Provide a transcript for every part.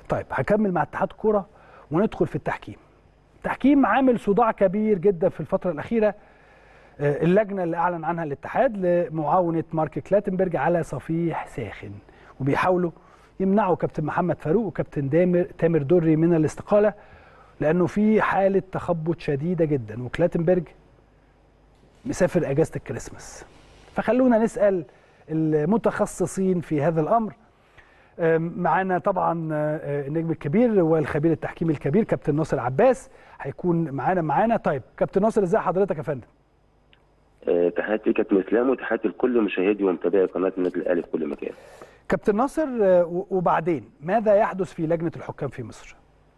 طيب هكمل مع اتحاد الكوره وندخل في التحكيم التحكيم عامل صداع كبير جدا في الفتره الاخيره آه، اللجنه اللي اعلن عنها الاتحاد لمعاونه مارك كلاتنبرج على صفيح ساخن وبيحاولوا يمنعوا كابتن محمد فاروق وكابتن دامر تامر دري من الاستقاله لانه في حاله تخبط شديده جدا وكلاتنبرج مسافر اجازه الكريسماس فخلونا نسال المتخصصين في هذا الامر آم، معانا طبعا آه، النجم الكبير والخبير التحكيمي الكبير كابتن ناصر عباس هيكون معانا معانا طيب كابتن ناصر ازي حضرتك يا فندم آه، تحياتي كابتن اسلام وتحياتي لكل مشاهدي ومتابعي قناه النادي الاهلي في كل مكان. كابتن ناصر آه، و- وبعدين ماذا يحدث في لجنه الحكام في مصر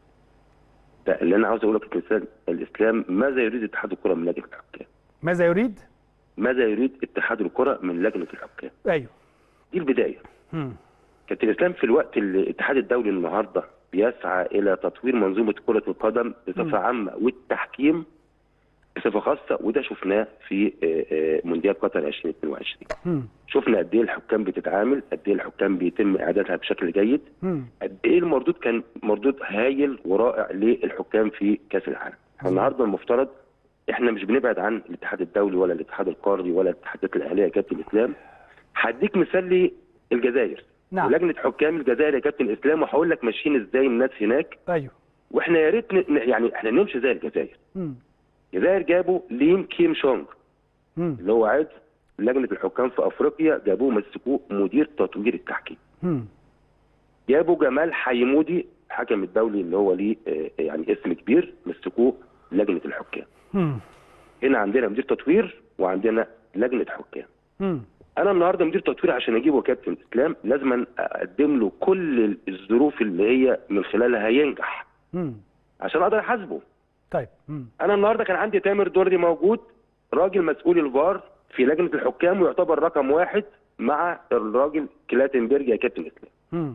ده اللي انا عاوز اقول لك كابتن اسلام الاسلام ماذا يريد اتحاد الكره من لجنه الحكام؟ ماذا يريد ماذا يريد اتحاد الكره من لجنه الحكام؟ ايوه دي البدايه. مم. كابتن اسلام في الوقت اللي الاتحاد الدولي النهارده بيسعى الى تطوير منظومه كره القدم بصفه عامه والتحكيم بصفه خاصه وده شفناه في آه، آه، مونديال قطر 2022. مم. شفنا قد ايه الحكام بتتعامل، قد ايه الحكام بيتم اعدادها بشكل جيد، مم. قد ايه المردود كان مردود هايل ورائع للحكام في كاس العالم. احنا النهارده المفترض احنا مش بنبعد عن الاتحاد الدولي ولا الاتحاد القاري ولا الاتحادات الاهليه يا كابتن اسلام. هديك مثال للجزائر. نعم. لجنه حكام الجزائر يا كابتن اسلام وهقول لك ماشيين ازاي الناس هناك ايوه واحنا يا ريت ن- يعني احنا نمشي زي الجزائر. مم. الجزائر جابوا لين كيم شونج مم. اللي هو عضو لجنه الحكام في افريقيا جابوه مسكوه مدير تطوير التحكيم. مم. جابوا جمال حيمودي الحكم الدولي اللي هو ليه آه، يعني اسم كبير مسكوه لجنه الحكام. مم. هنا عندنا مدير تطوير وعندنا لجنه حكام. مم. انا النهارده مدير تطوير عشان اجيبه كابتن اسلام لازم اقدم له كل الظروف اللي هي من خلالها ينجح مم. عشان اقدر احاسبه. طيب مم. انا النهارده كان عندي تامر دردي موجود راجل مسؤول الفار في لجنه الحكام ويعتبر رقم واحد مع الراجل كلاتنبرج يا كابتن اسلام. مم.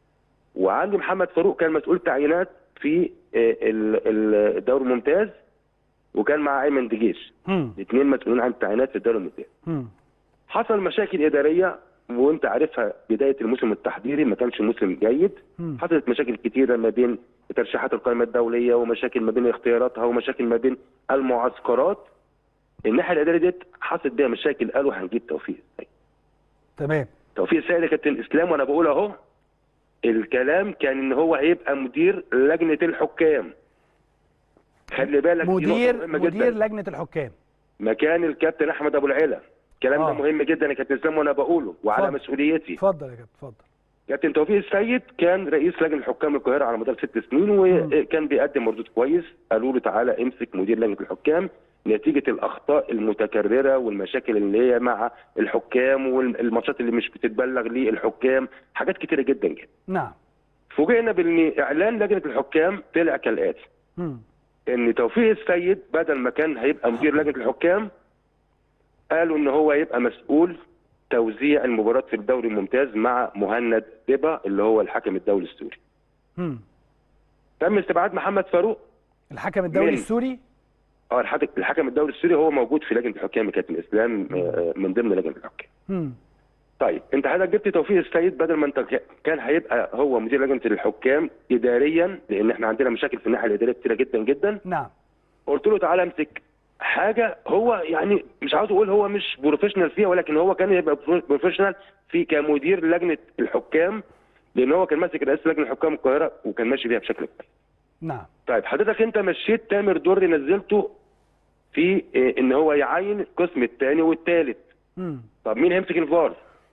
وعندي محمد فاروق كان مسؤول تعيينات في آه، ال- ال- الدوري الممتاز وكان مع ايمن دجيش مم. الاثنين مسؤولين عن التعيينات في الدوري الممتاز مم. حصل مشاكل اداريه وانت عارفها بدايه الموسم التحضيري ما كانش موسم جيد مم. حصلت مشاكل كتيره ما بين ترشيحات القائمه الدوليه ومشاكل ما بين اختياراتها ومشاكل ما بين المعسكرات الناحيه الاداريه ديت حصلت بيها مشاكل قالوا هنجيب توفيق السيد تمام توفيق السيد يا كابتن اسلام وانا بقول اهو الكلام كان ان هو هيبقى مدير لجنه الحكام خلي بالك دي نقطة مدير مهمة مدير جداً. لجنه الحكام مكان الكابتن احمد ابو العلا الكلام آه. ده مهم جدا يا كابتن اسلام وانا بقوله وعلى اتفضل. مسؤوليتي اتفضل يا كابتن اتفضل كابتن توفيق السيد كان رئيس لجنه حكام القاهره على مدار ست سنين وكان بيقدم مردود كويس قالوا له تعالى امسك مدير لجنه الحكام نتيجه الاخطاء المتكرره والمشاكل اللي هي مع الحكام والماتشات اللي مش بتتبلغ للحكام حاجات كتيره جدا جدا نعم فوجئنا بان اعلان لجنه الحكام طلع كالاتي مم. ان توفيق السيد بدل ما كان هيبقى مدير لجنه الحكام قالوا ان هو يبقى مسؤول توزيع المباريات في الدوري الممتاز مع مهند دبا اللي هو الحكم الدولي السوري. مم. تم استبعاد محمد فاروق الحكم الدولي من؟ السوري اه الحكم الحكم الدولي السوري هو موجود في لجنه الحكام كابتن الاسلام آه، من ضمن لجنه الحكام. مم. طيب انت حضرتك جبت توفيق السيد بدل ما انت ك- كان هيبقى هو مدير لجنه الحكام اداريا لان احنا عندنا مشاكل في الناحيه الاداريه كتيره جدا جدا نعم قلت له تعالى امسك حاجه هو يعني مش عاوز اقول هو مش بروفيشنال فيها ولكن هو كان يبقى بروفيشنال في كمدير لجنه الحكام لان هو كان ماسك رئاسه لجنه حكام القاهره وكان ماشي بيها بشكل كويس. نعم طيب حضرتك انت مشيت تامر دري نزلته في اه، ان هو يعين القسم الثاني والثالث مم. طب مين هيمسك الفار؟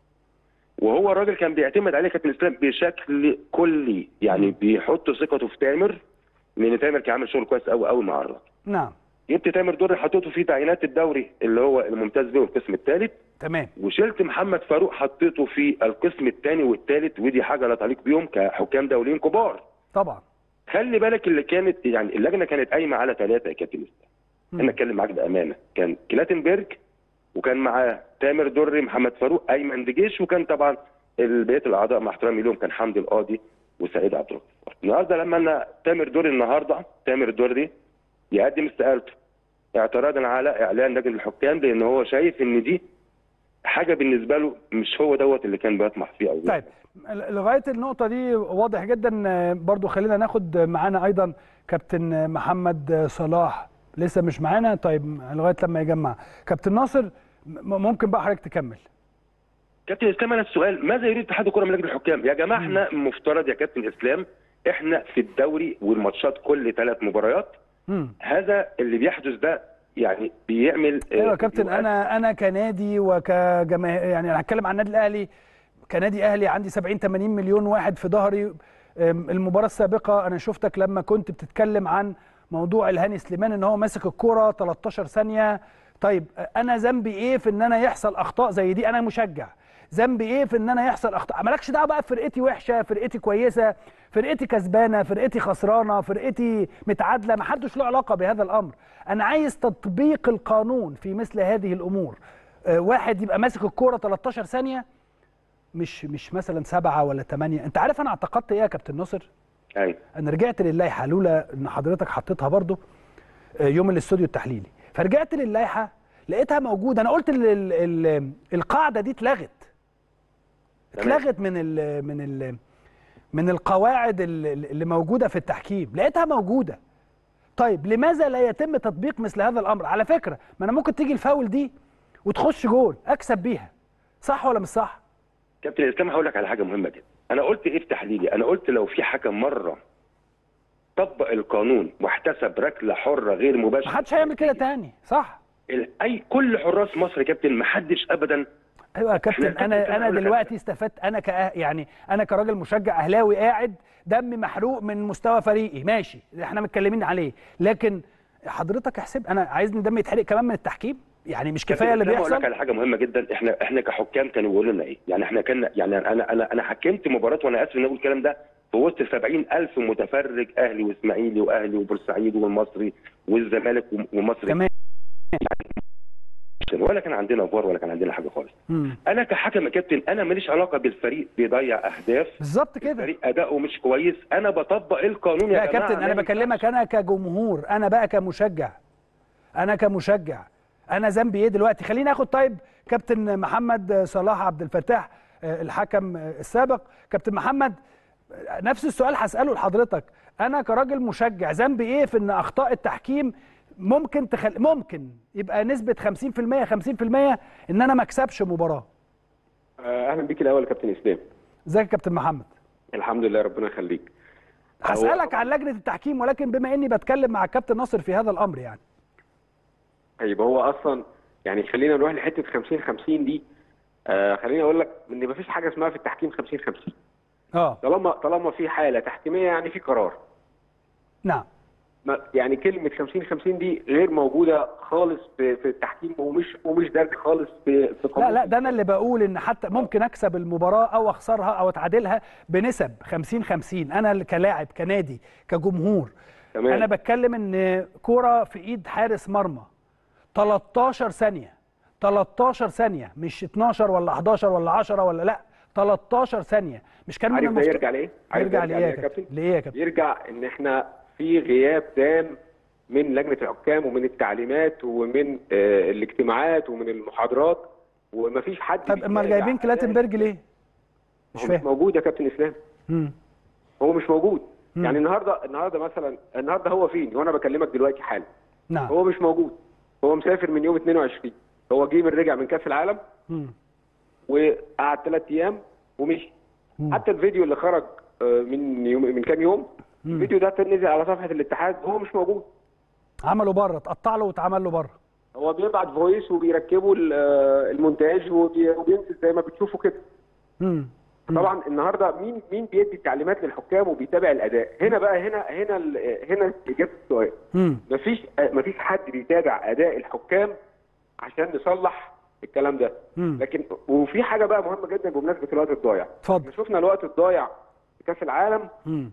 وهو الراجل كان بيعتمد عليه كابتن اسلام بشكل كلي يعني بيحط ثقته في تامر لان تامر كان عامل شغل كويس قوي قوي مع الراجل نعم جبت تامر دري حطيته في تعيينات الدوري اللي هو الممتاز به والقسم الثالث تمام وشلت محمد فاروق حطيته في القسم الثاني والثالث ودي حاجه لا تليق بيهم كحكام دوليين كبار طبعا خلي بالك اللي كانت يعني اللجنه كانت قايمه على ثلاثه يا كابتن اسلام مم. انا اتكلم معاك بامانه كان كلاتنبرج وكان معاه تامر دري محمد فاروق ايمن دجيش وكان طبعا بقيه الاعضاء مع احترامي لهم كان حمدي القاضي وسعيد عبد الغفار النهارده لما انا تامر دري النهارده تامر دري يقدم استقالته اعتراضا على اعلان لجنه الحكام لان هو شايف ان دي حاجه بالنسبه له مش هو دوت اللي كان بيطمح فيه او طيب لغايه النقطه دي واضح جدا آه، برضو خلينا ناخد معانا ايضا كابتن محمد صلاح لسه مش معانا طيب لغايه لما يجمع كابتن ناصر م- ممكن بقى حضرتك تكمل كابتن اسلام انا السؤال ماذا يريد اتحاد الكره من لجنه الحكام؟ يا جماعه احنا مفترض يا كابتن اسلام احنا في الدوري والماتشات كل ثلاث مباريات مم. هذا اللي بيحدث ده يعني بيعمل آه، ايوه يا كابتن يؤثر. انا انا كنادي وكجماهير يعني انا هتكلم عن النادي الاهلي كنادي اهلي عندي 70 80 مليون واحد في ظهري أم، المباراه السابقه انا شفتك لما كنت بتتكلم عن موضوع الهاني سليمان ان هو ماسك الكوره 13 ثانيه طيب انا ذنبي ايه في ان انا يحصل اخطاء زي دي انا مشجع ذنبي ايه في ان انا يحصل اخطاء مالكش دعوه بقى فرقتي وحشه فرقتي كويسه فرقتي كسبانه فرقتي خسرانه فرقتي متعادله ما حدش له علاقه بهذا الامر انا عايز تطبيق القانون في مثل هذه الامور آه، واحد يبقى ماسك الكوره 13 ثانيه مش مش مثلا سبعه ولا ثمانيه انت عارف انا اعتقدت ايه يا كابتن ناصر ايوه انا رجعت للائحه لولا ان حضرتك حطيتها برضو آه، يوم الاستوديو التحليلي فرجعت للائحه لقيتها موجوده انا قلت ال ال ال القاعده دي اتلغت تمام. اتلغت من ال من ال من القواعد ال- اللي موجوده في التحكيم لقيتها موجوده طيب لماذا لا يتم تطبيق مثل هذا الامر على فكره ما انا ممكن تيجي الفاول دي وتخش جول اكسب بيها صح ولا مش صح كابتن اسلام هقول لك على حاجه مهمه جدا انا قلت ايه في تحليلي انا قلت لو في حكم مره طبق القانون واحتسب ركله حره غير مباشره ما حدش هيعمل كده تاني صح ال- اي كل حراس مصر يا كابتن ما حدش ابدا ايوه يا كابتن إحنا انا كابتن انا هقول لك دلوقتي استفدت انا ك يعني انا كراجل مشجع اهلاوي قاعد دمي محروق من مستوى فريقي ماشي احنا متكلمين عليه لكن حضرتك احسب انا عايزني دمي يتحرق كمان من التحكيم يعني مش كفايه اللي كابتن إسلام هقول لك بيحصل على حاجه مهمه جدا احنا احنا كحكام كانوا بيقولوا لنا ايه؟ يعني احنا كنا يعني انا انا انا حكمت مباراه وانا اسف ان اقول الكلام ده في وسط 70000 متفرج اهلي واسماعيلي واهلي وبورسعيد والمصري والزمالك ومصر تمام ولا كان عندنا فار ولا كان عندنا حاجه خالص مم. انا كحكم يا كابتن انا ماليش علاقه بالفريق بيضيع اهداف بالظبط كده الفريق اداؤه مش كويس انا بطبق القانون يا لا يا جماعه كابتن انا ما بكلمك انا كجمهور انا بقى كمشجع انا كمشجع انا ذنبي ايه دلوقتي خليني اخد طيب كابتن محمد صلاح عبد الفتاح آه، الحكم آه، السابق كابتن محمد آه، نفس السؤال هساله لحضرتك انا كراجل مشجع ذنبي ايه في ان اخطاء التحكيم ممكن تخل... ممكن يبقى نسبه 50% 50% ان انا ما اكسبش مباراه آه، اهلا بيك الاول يا كابتن اسلام ازيك يا كابتن محمد الحمد لله ربنا يخليك هسالك عن لجنه التحكيم ولكن بما اني بتكلم مع الكابتن ناصر في هذا الامر يعني طيب هو اصلا يعني خلينا نروح لحته 50 50 دي آه خليني اقول لك ان مفيش حاجه اسمها في التحكيم 50 50 اه طالما طالما في حاله تحكيميه يعني في قرار نعم ما يعني كلمه 50 50 دي غير موجوده خالص في, في التحكيم ومش ومش دارج خالص في في لا قانون لا ده انا اللي بقول ان حتى ممكن اكسب المباراه او اخسرها او اتعادلها بنسب 50 50 انا اللي كلاعب كنادي كجمهور تمام. انا بتكلم ان كوره في ايد حارس مرمى 13 ثانيه 13 ثانيه مش 12 ولا 11 ولا 10 ولا لا 13 ثانيه مش كان من عارف ده المفروض يرجع لايه؟ عارف يرجع ده ليه يا كابتن ليه يا كابتن يرجع ان احنا في غياب تام من لجنه الحكام ومن التعليمات ومن آه، الاجتماعات ومن المحاضرات ومفيش حد طب امال بيتابع جايبين أداء كلاتنبرج ليه مش هو مش فاهم موجود يا كابتن اسلام مم. هو مش موجود مم. يعني النهارده النهارده مثلا النهارده هو فين وانا بكلمك دلوقتي حالا نعم هو مش موجود هو مسافر من يوم 22 هو جه من رجع من كاس العالم مم. وقعد ثلاث ايام ومشي مم. حتى الفيديو اللي خرج آه، من يوم من كام يوم مم. الفيديو ده نزل على صفحه الاتحاد هو مش موجود عملوا بره اتقطع له واتعمل له بره هو بيبعت فويس وبيركبوا ال- آه، المونتاج وبي- وبينزل زي ما بتشوفوا كده مم. طبعا النهارده مين مين بيدي التعليمات للحكام وبيتابع الاداء هنا بقى هنا هنا ال- هنا اجابه السؤال مم. مفيش مفيش حد بيتابع اداء الحكام عشان نصلح الكلام ده مم. لكن وفي حاجه بقى مهمه جدا بمناسبه الوقت الضايع اتفضل احنا شفنا الوقت الضايع في كاس العالم مم.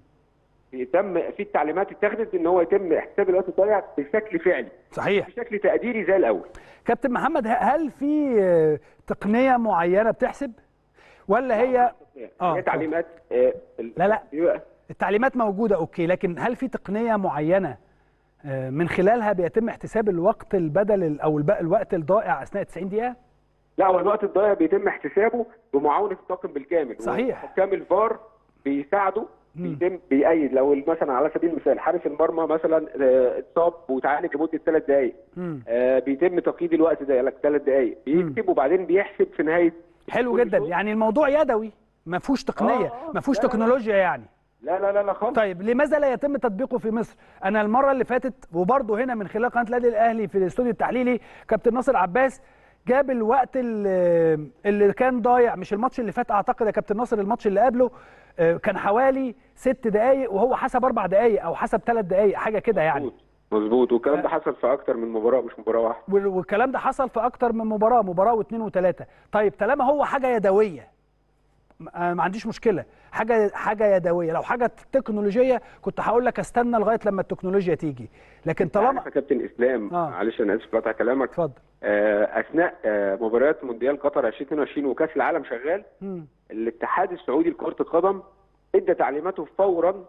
يتم في التعليمات اتخذت ان هو يتم احتساب الوقت الضايع بشكل فعلي صحيح بشكل تقديري زي الاول كابتن محمد ه- هل في آه، تقنيه معينه بتحسب ولا هي آه، هي تعليمات آه، ال- لا، لا. بيبقى التعليمات موجوده اوكي لكن هل في تقنيه معينه آه، من خلالها بيتم احتساب الوقت البدل ال- او الب- الوقت الضائع اثناء 90 دقيقه لا هو الوقت الضايع بيتم احتسابه بمعاونه الطاقم بالكامل صحيح. حكام الفار بيساعدوا مم. بيتم بيأيد لو مثلا على سبيل المثال حارس المرمى مثلا آه، اتصاب وتعالج لمده ثلاث دقائق مم. آه، بيتم تقييد الوقت ده لك ثلاث دقائق بيكتب وبعدين بيحسب في نهايه حلو كل جدا شوط. يعني الموضوع يدوي ما فيهوش تقنيه آه، آه. ما فيهوش لا، لا، لا. تكنولوجيا يعني لا لا لا لا خالص طيب لماذا لا يتم تطبيقه في مصر؟ انا المره اللي فاتت وبرضه هنا من خلال قناه النادي الاهلي في الاستوديو التحليلي كابتن ناصر عباس جاب الوقت اللي, اللي كان ضايع مش الماتش اللي فات اعتقد يا كابتن ناصر الماتش اللي قبله آه، كان حوالي ست دقائق وهو حسب اربع دقائق او حسب ثلاث دقائق حاجه كده يعني مظبوط مظبوط والكلام ده حصل في اكتر من مباراه مش مباراه واحده وال- والكلام ده حصل في اكتر من مباراه مباراه واثنين وثلاثه طيب طالما هو حاجه يدويه ما ما عنديش مشكله حاجه حاجه يدويه لو حاجه تكنولوجيه كنت هقول لك استنى لغايه لما التكنولوجيا تيجي لكن عارف طالما يا كابتن اسلام آه. معلش انا اسف قطع كلامك اتفضل آه، اثناء آه، مباريات مونديال قطر 2022 وكاس العالم شغال مم. الاتحاد السعودي لكره القدم ادى تعليماته فورا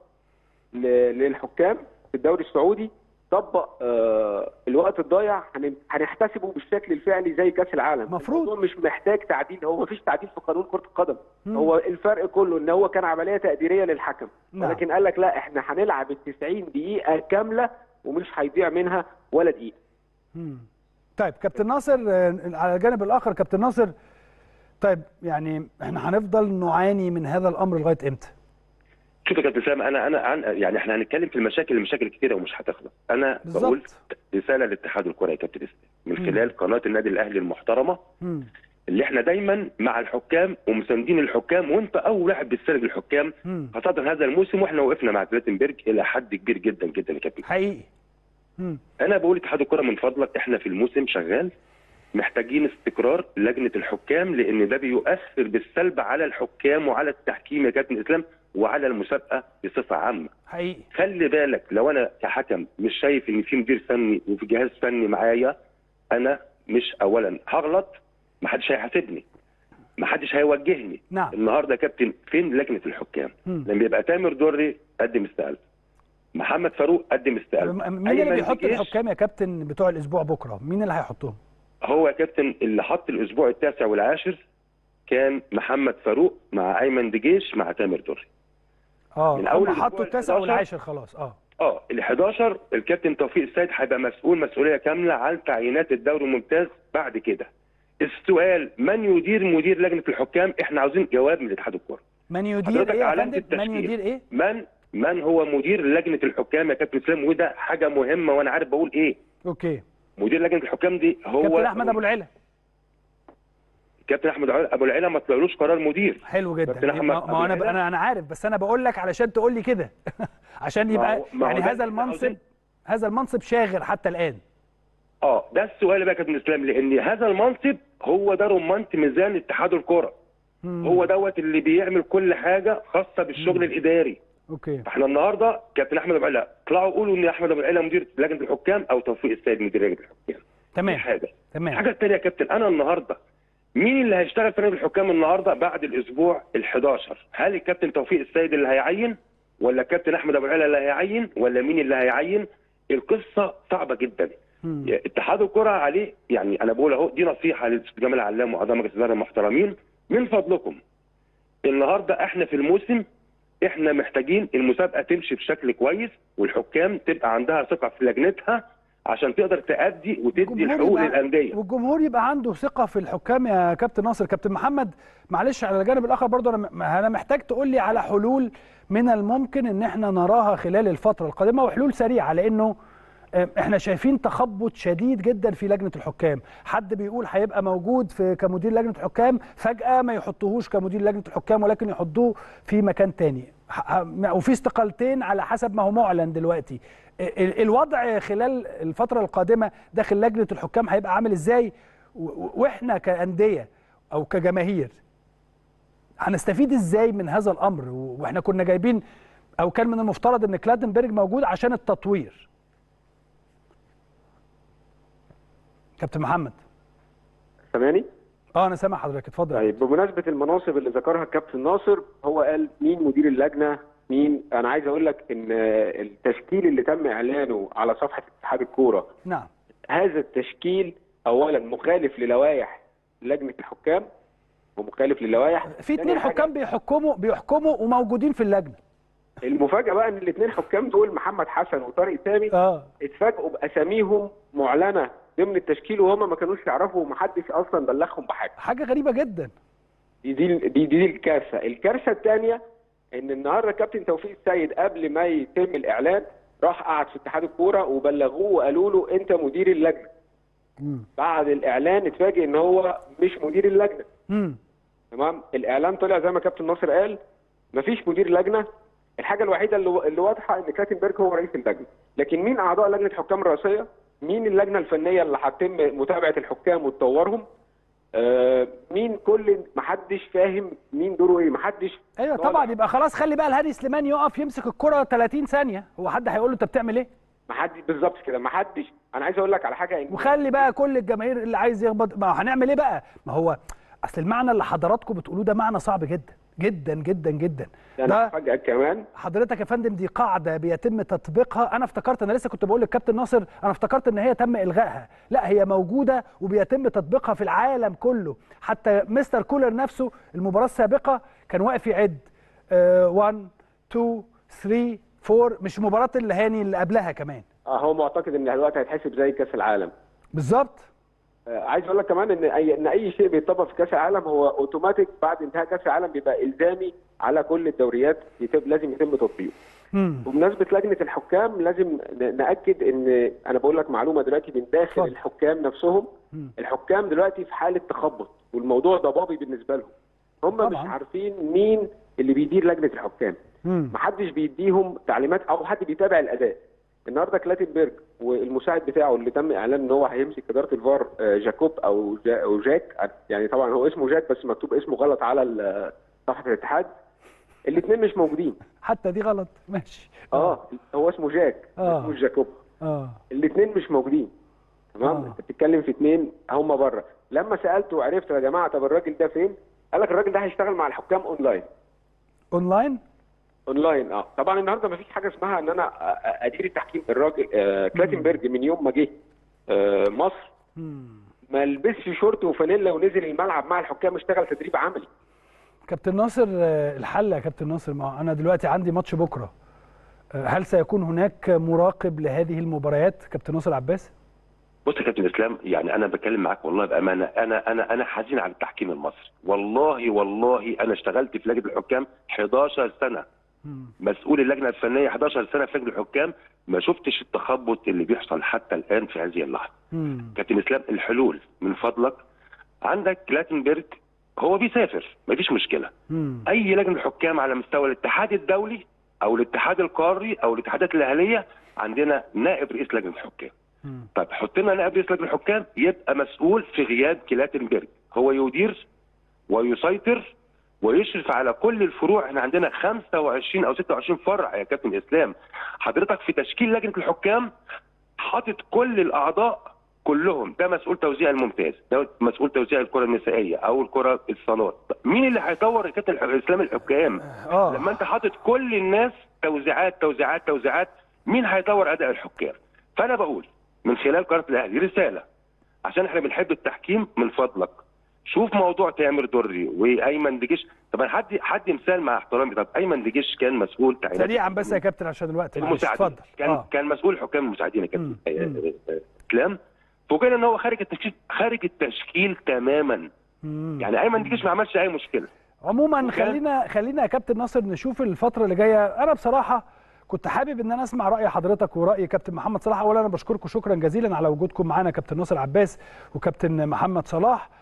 ل- للحكام في الدوري السعودي طبق آه، الوقت الضايع هن- هنحتسبه بالشكل الفعلي زي كاس العالم مفروض. الموضوع مش محتاج تعديل هو مفيش تعديل في قانون كره القدم مم. هو الفرق كله ان هو كان عمليه تقديريه للحكم نعم. ولكن قال لك لا احنا هنلعب ال 90 دقيقه كامله ومش هيضيع منها ولا دقيقه مم. طيب كابتن ناصر آه، على الجانب الاخر كابتن ناصر طيب يعني احنا هنفضل نعاني من هذا الامر لغايه امتى؟ شوف يا كابتن سامي انا انا عن يعني احنا هنتكلم في المشاكل المشاكل كتيره ومش هتخلص انا بقول بالظبط رساله لاتحاد الكره يا كابتن اسلام من مم. خلال قناه النادي الاهلي المحترمه مم. اللي احنا دايما مع الحكام ومساندين الحكام وانت اول واحد بتساند الحكام مم. خاصه هذا الموسم واحنا وقفنا مع كلاتنبرج الى حد كبير جدا جدا يا كابتن حقيقي مم. انا بقول اتحاد الكره من فضلك احنا في الموسم شغال محتاجين استقرار لجنه الحكام لان ده بيؤثر بالسلب على الحكام وعلى التحكيم يا كابتن اسلام وعلى المسابقه بصفه عامه حقيقي خلي بالك لو انا كحكم مش شايف ان في مدير فني وفي جهاز فني معايا انا مش اولا هغلط محدش هيحاسبني محدش هيوجهني نعم النهارده يا كابتن فين لجنه الحكام مم. لما يبقى تامر دري قدم استقالته محمد فاروق قدم استقالته م- مين اللي أيمن بيحط دجيش الحكام يا كابتن بتوع الاسبوع بكره؟ مين اللي هيحطهم؟ هو يا كابتن اللي حط الاسبوع التاسع والعاشر كان محمد فاروق مع ايمن دجيش مع تامر دري اه من هم أول حطوا الأسبوع التاسع 11 والعاشر خلاص اه اه ال 11 الكابتن توفيق السيد هيبقى مسؤول مسؤوليه كامله عن تعيينات الدوري الممتاز بعد كده السؤال من يدير مدير لجنه الحكام احنا عاوزين جواب من اتحاد الكوره من يدير حضرتك ايه يا أعلنت فندم؟ من التشكيل. يدير ايه؟ من من هو مدير لجنه الحكام يا كابتن اسلام وده حاجه مهمه وانا عارف بقول ايه اوكي مدير لجنه الحكام دي هو كابتن احمد ابو العلا كابتن احمد ابو العلا ما طلعلوش قرار مدير حلو جدا كابتن أحمد ما ما أبو انا العلا. انا انا عارف بس انا بقول لك علشان تقول لي كده عشان ما يبقى هو- ما هو يعني ده هذا اللي المنصب عاوزين. هذا المنصب شاغر حتى الان اه ده السؤال بقى يا كابتن اسلام لان هذا المنصب هو ده رمانه ميزان اتحاد الكره مم. هو دوت اللي بيعمل كل حاجه خاصه بالشغل الاداري اوكي فاحنا النهارده كابتن احمد ابو العلا طلعوا قولوا ان احمد ابو العلا مدير لجنه الحكام او توفيق السيد مدير لجنه الحكام دي تمام حاجه تمام الحاجه الثانيه يا كابتن انا النهارده مين اللي هيشتغل في نادي الحكام النهارده بعد الاسبوع ال11 هل الكابتن توفيق السيد اللي هيعين ولا الكابتن احمد ابو العلا اللي هيعين ولا مين اللي هيعين القصه صعبه جدا مم. اتحاد الكره عليه يعني انا بقول اهو دي نصيحه للاستاذ جمال علام واعضاء مجلس الاداره المحترمين من فضلكم النهارده احنا في الموسم احنا محتاجين المسابقه تمشي بشكل كويس والحكام تبقى عندها ثقه في لجنتها عشان تقدر تأدي وتدي والجمهور الحقوق يبقى- للانديه والجمهور يبقى عنده ثقه في الحكام يا كابتن ناصر كابتن محمد معلش على الجانب الاخر برضو انا م- انا محتاج تقول لي على حلول من الممكن ان احنا نراها خلال الفتره القادمه وحلول سريعه لانه آه، احنا شايفين تخبط شديد جدا في لجنه الحكام حد بيقول هيبقى موجود في كمدير لجنه الحكام فجاه ما يحطوهوش كمدير لجنه الحكام ولكن يحطوه في مكان تاني ح- ح- وفي استقالتين على حسب ما هو معلن دلوقتي ال- الوضع خلال الفتره القادمه داخل لجنه الحكام هيبقى عامل ازاي و- و- واحنا كانديه او كجماهير هنستفيد ازاي من هذا الامر و- واحنا كنا جايبين او كان من المفترض ان كلادنبرج موجود عشان التطوير كابتن محمد سامعني؟ اه انا سامع حضرتك اتفضل طيب بمناسبه المناصب اللي ذكرها الكابتن ناصر هو قال مين مدير اللجنه مين انا عايز اقول لك ان التشكيل اللي تم اعلانه على صفحه اتحاد الكوره نعم هذا التشكيل اولا مخالف للوائح لجنه الحكام ومخالف للوائح في تاني اتنين حاجة- حكام بيحكموا بيحكموا وموجودين في اللجنه المفاجاه بقى ان الاثنين حكام دول محمد حسن وطارق سامي اه اتفاجئوا باساميهم معلنه ضمن التشكيل وهم ما كانوش يعرفوا ومحدش اصلا بلغهم بحاجه حاجه غريبه جدا دي دي دي, دي الكارثه الكارثه الثانيه ان النهارده كابتن توفيق السيد قبل ما يتم الاعلان راح قعد في اتحاد الكوره وبلغوه وقالوا له انت مدير اللجنه مم. بعد الاعلان اتفاجئ ان هو مش مدير اللجنه مم. تمام الاعلان طلع زي ما كابتن ناصر قال مفيش مدير لجنه الحاجه الوحيده اللي, اللي واضحه ان كاتنبرج هو رئيس اللجنه لكن مين اعضاء لجنه الحكام الرئاسيه مين اللجنه الفنيه اللي هتتم متابعه الحكام وتطورهم آه مين كل محدش فاهم مين دوره ايه محدش ايوه طالع. طبعا يبقى خلاص خلي بقى الهادي سليمان يقف يمسك الكره 30 ثانيه هو حد هيقول له انت بتعمل ايه محدش بالظبط كده محدش انا عايز اقول لك على حاجه ان وخلي بقى كل الجماهير اللي عايز يخبط ما هنعمل ايه بقى ما هو اصل المعنى اللي حضراتكم بتقولوه ده معنى صعب جدا جدا جدا جدا انا ده فجاه كمان حضرتك يا فندم دي قاعده بيتم تطبيقها انا افتكرت انا لسه كنت بقول للكابتن ناصر انا افتكرت ان هي تم الغائها لا هي موجوده وبيتم تطبيقها في العالم كله حتى مستر كولر نفسه المباراه السابقه كان واقف يعد 1 2 3 4 مش مباراه الهاني اللي قبلها كمان آه هو معتقد ان الوقت هيتحسب زي كاس العالم بالظبط آه، عايز اقول لك كمان ان اي ان اي شيء بيطبق في كاس العالم هو اوتوماتيك بعد انتهاء كاس العالم بيبقى الزامي على كل الدوريات يتم لازم يتم تطبيقه. مم. وبمناسبه لجنه الحكام لازم ن- ناكد ان انا بقول لك معلومه دلوقتي من داخل اتفضل. الحكام نفسهم مم. الحكام دلوقتي في حاله تخبط والموضوع ضبابي بالنسبه لهم. هم مش طبعاً. عارفين مين اللي بيدير لجنه الحكام. مم. محدش بيديهم تعليمات او حد بيتابع الاداء النهارده كلاتنبرج والمساعد بتاعه اللي تم اعلان ان هو هيمسك اداره الفار آه، جاكوب او جا او جاك يعني طبعا هو اسمه جاك بس مكتوب اسمه غلط على ال- صفحه الاتحاد الاثنين مش موجودين حتى دي غلط ماشي اه هو اسمه جاك آه. اسمه جاكوب اه الاثنين مش موجودين تمام آه. انت بتتكلم في اثنين هم بره لما سالته وعرفت يا جماعه طب الراجل ده فين قال لك الراجل ده هيشتغل مع الحكام اونلاين اونلاين اونلاين اه طبعا النهارده ما فيش حاجه اسمها ان انا أ- أ- ادير التحكيم الراجل آه كلاتنبرج من يوم ما جه آه مصر مم. ما لبسش شورت وفانيلا ونزل الملعب مع الحكام اشتغل تدريب عملي كابتن ناصر آه، الحل يا كابتن ناصر ما هو انا دلوقتي عندي ماتش بكره آه، هل سيكون هناك مراقب لهذه المباريات كابتن ناصر عباس بص يا كابتن اسلام يعني انا بكلم معاك والله بامانه انا انا انا حزين على التحكيم المصري والله والله انا اشتغلت في لجنه الحكام 11 سنه مم. مسؤول اللجنه الفنيه 11 سنه في لجنه الحكام ما شفتش التخبط اللي بيحصل حتى الان في هذه اللحظه مم. كابتن اسلام الحلول من فضلك عندك كلاتنبرج هو بيسافر مفيش مشكله مم. اي لجنه حكام على مستوى الاتحاد الدولي او الاتحاد القاري او الاتحادات الاهليه عندنا نائب رئيس لجنه الحكام مم. طب حط لنا نائب رئيس لجنه الحكام يبقى مسؤول في غياب كلاتنبرج هو يدير ويسيطر ويشرف على كل الفروع احنا عندنا 25 او 26 فرع يا كابتن اسلام حضرتك في تشكيل لجنه الحكام حاطط كل الاعضاء كلهم ده مسؤول توزيع الممتاز ده مسؤول توزيع الكره النسائيه او الكره الصالات طب مين اللي هيطور يا كابتن الح- اسلام الحكام اه لما انت حاطط كل الناس توزيعات توزيعات توزيعات مين هيطور اداء الحكام فانا بقول من خلال قناه الاهلي رساله عشان احنا بنحب التحكيم من فضلك شوف موضوع تامر دري وايمن دجيش طب أنا حد حد مثال مع احترامي طب ايمن دجيش كان مسؤول تعيينات سريعا بس يا كابتن عشان الوقت معلش المساعدين اتفضل كان اه كان مسؤول حكام المساعدين يا مم. كابتن مم. آه، آه، اسلام فوجئنا ان هو خارج التشكيل خارج التشكيل تماما مم. يعني ايمن دجيش ما عملش اي مشكله عموما وكان- خلينا خلينا يا كابتن ناصر نشوف الفتره اللي جايه انا بصراحه كنت حابب ان انا اسمع راي حضرتك وراي كابتن محمد صلاح اولا انا بشكركم شكرا جزيلا على وجودكم معانا كابتن ناصر عباس وكابتن محمد صلاح